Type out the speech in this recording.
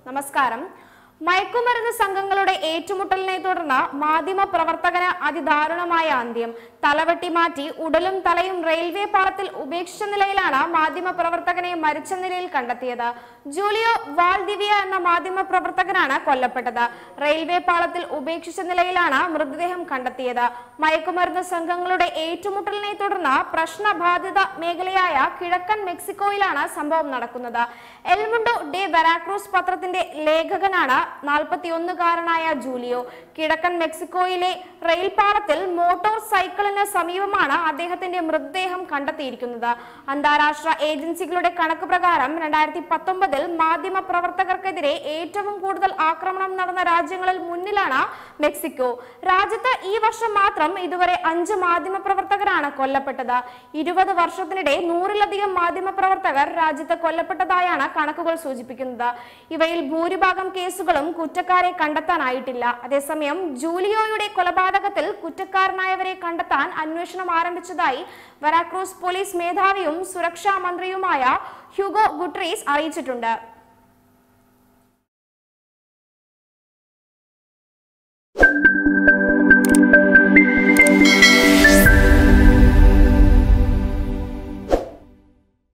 നമസ്കാരം മയക്കുമരുന്ന് സംഘങ്ങളുടെ ഏറ്റുമുട്ടലിനെ തുടർന്ന് മാധ്യമ പ്രവർത്തകന് അതിദാരുണമായ അന്ത്യം തലവെട്ടി മാറ്റി ഉടലും തലയും റെയിൽവേ പാളത്തിൽ ഉപേക്ഷിച്ച നിലയിലാണ് മാധ്യമ പ്രവർത്തകനെ മരിച്ച നിലയിൽ കണ്ടെത്തിയത് ജൂലിയോ വാൽദിവിയ എന്ന മാധ്യമ പ്രവർത്തകനാണ് കൊല്ലപ്പെട്ടത് റെയിൽവേ പാളത്തിൽ ഉപേക്ഷിച്ച നിലയിലാണ് മൃതദേഹം കണ്ടെത്തിയത് മയക്കുമരുന്ന് സംഘങ്ങളുടെ ഏറ്റുമുട്ടലിനെ തുടർന്ന് പ്രശ്നബാധിത മേഖലയായ കിഴക്കൻ മെക്സിക്കോയിലാണ് സംഭവം നടക്കുന്നത് എൽമുണ്ടോ ഡെ വെറാക്രൂസ് പത്രത്തിന്റെ ലേഖകനാണ് നാൽപ്പത്തിയൊന്നുകാരനായ ജൂലിയോ കിഴക്കൻ മെക്സിക്കോയിലെ റെയിൽ പാളത്തിൽ മോട്ടോർ സൈക്കിളിന് സമീപമാണ് അദ്ദേഹത്തിന്റെ മൃതദേഹം കണ്ടെത്തിയിരിക്കുന്നത് അന്താരാഷ്ട്ര ഏജൻസികളുടെ കണക്ക് പ്രകാരം രണ്ടായിരത്തി പത്തൊമ്പതിൽ മാധ്യമ പ്രവർത്തകർക്കെതിരെ ഏറ്റവും കൂടുതൽ ആക്രമണം നടന്ന രാജ്യങ്ങളിൽ മുന്നിലാണ് മെക്സിക്കോ രാജ്യത്ത് ഈ വർഷം മാത്രം ഇതുവരെ അഞ്ച് മാധ്യമ പ്രവർത്തകരാണ് കൊല്ലപ്പെട്ടത് ഇരുപത് വർഷത്തിനിടെ നൂറിലധികം മാധ്യമ പ്രവർത്തകർ രാജ്യത്ത് കൊല്ലപ്പെട്ടതായാണ് കണക്കുകൾ സൂചിപ്പിക്കുന്നത് ഇവയിൽ ഭൂരിഭാഗം കേസുകളും കുറ്റക്കാരെ കണ്ടെത്താനായിട്ടില്ല അതേസമയം ജൂലിയോയുടെ കൊലപാതകത്തിൽ കുറ്റക്കാരനായവരെ കണ്ടെത്താൻ അന്വേഷണം ആരംഭിച്ചതായി വരാക്രൂസ് പോലീസ് മേധാവിയും സുരക്ഷാ മന്ത്രിയുമായ ഹ്യൂഗോ ഗുട്രീസ് അറിയിച്ചിട്ടുണ്ട്